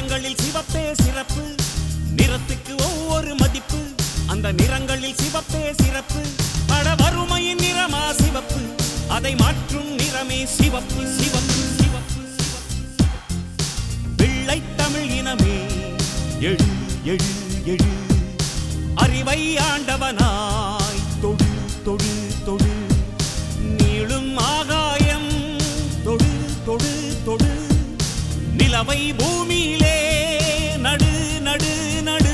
நிறங்களில் சிவப்பே சிறப்பு நிறத்துக்கு ஒவ்வொரு மதிப்பு அந்த நிறங்களில் சிவப்பே சிறப்பு பட வறுமையின் நிறமா சிவப்பு அதை மாற்றும் நிறமே சிவப்பு சிவப்பு சிவப்பு வெள்ளை தமிழ் இனமே எழு எழு எழு அறிவை ஆண்டவனாய் தொடு தொடு தொடு நீளும் ஆகாயம் தொடு தொடு தொடு நிலவை பூமியிலே நடு நடு நடு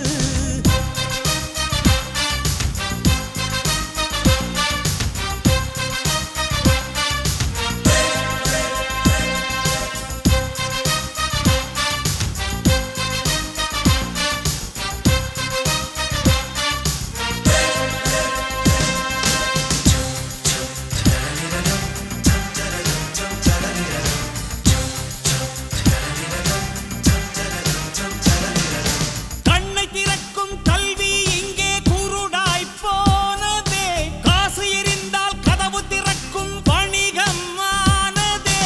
கண்ணை திறக்கும் கல்வி இங்கே குருடாய் போனதே காசு எரிந்தால் கதவு திறக்கும் வணிகம் ஆனதே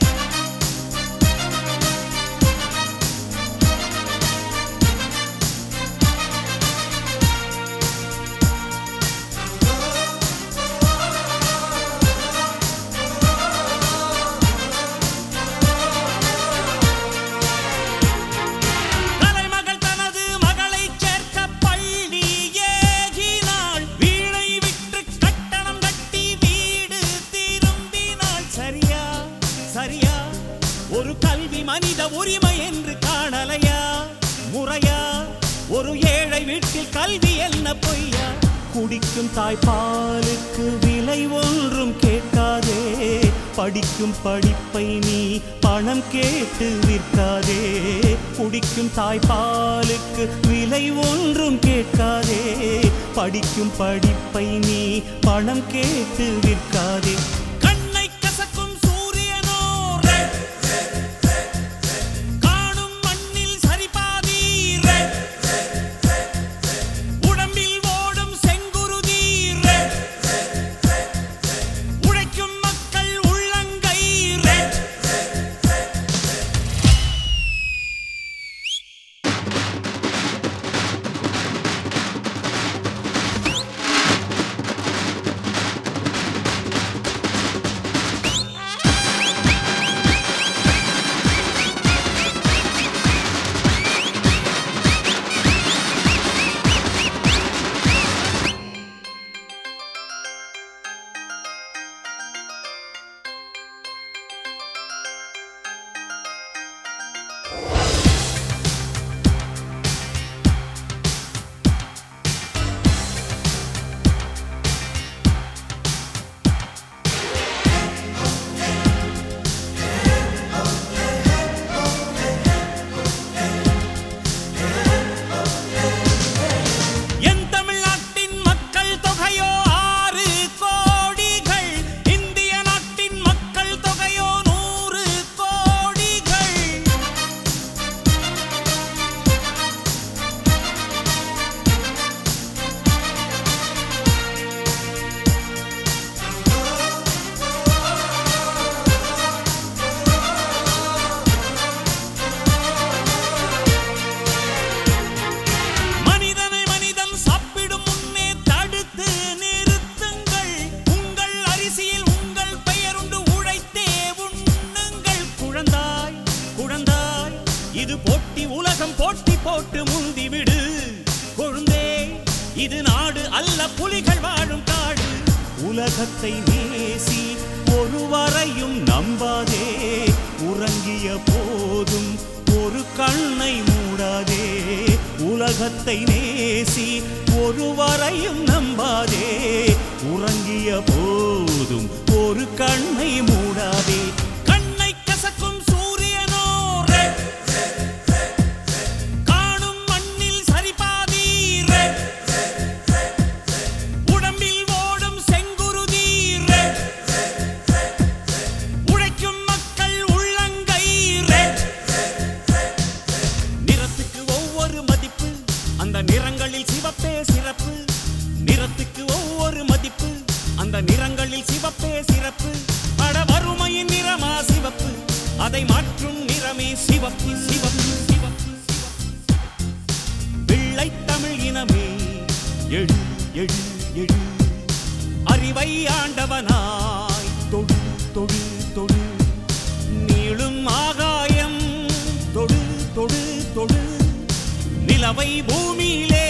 தலைமகள் தனது மகளை சேர்க்க பள்ளி ஏகினாள் வீணை விட்டு கட்டணம் கட்டி வீடு திரும்பினாள் சரியா சரியா ஒரு கல்வி மனித உரிமை என்று காணலையா முறையா ஒரு ஏழை வீட்டில் கல்வி என்ன பொய்யா குடிக்கும் தாய்ப்பாலுக்கு விலை ஒன்றும் கேட்காதே படிக்கும் படிப்பை நீ பணம் கேட்டு விற்காதே குடிக்கும் தாய்ப்பாலுக்கு விலை ஒன்றும் கேட்காதே படிக்கும் படிப்பை நீ பணம் கேட்டு விற்காதே கண்ணை கசக்கும் சூரியனோ red. காணும் மண்ணில் சரிபாதி red. உடம்பில் ஓடும் செங்குருதி red. உழைக்கும் மக்கள் உள்ளங்கை red. என் தமிழ்நாட்டின் மக்கள் தொகையோ ஆறு கோடிகள் இந்திய நாட்டின் மக்கள் தொகையோ நூறு கோடிகள் மனிதனை மனிதன் சாப்பிடும் முன்னே தடுத்து நிறுத்துங்கள் உங்கள் அரிசியில் உங்கள் பெயருண்டு உழைத்தே உண்ணுங்கள் குழந்தாய் குழந்தாய் இது போட்டி உலகம் போட்டி போட்டு முந்திவிடு கொழுந்தே இது நாடு அல்ல புலிகள் வாழும் காடு உலகத்தை நேசி ஒருவரையும் நம்பாதே உறங்கிய போதும் ஒரு கண்ணை மூடாதே உலகத்தை நேசி ஒருவரையும் நம்பாதே உறங்கிய போதும் ஒரு கண்ணை மூடாதே கண்ணை கசக்கும் சூரியனோ red. காணும் மண்ணில் சரிபாதி red. உடம்பில் ஓடும் செங்குருதி red. உழைக்கும் மக்கள் உள்ளங்கை red. நிறத்துக்கு ஒவ்வொரு மதிப்பு அந்த நிறங்களில் சிவப்பே சிறப்பு நிறத்துக்கு ஒவ்வொரு மதிப்பு அந்த நிறங்களில் சிவப்பே சிறப்பு பட வறுமையின் நிறமா சிவப்பு அதை மாற்றும் நிறமே சிவப்பு சிவப்பு சிவப்பு எழு எழு எழு அறிவை ஆண்டவனாய் தொடு தொடு தொடு நீளும் ஆகாயம் தொடு தொடு தொடு நிலவை பூமியிலே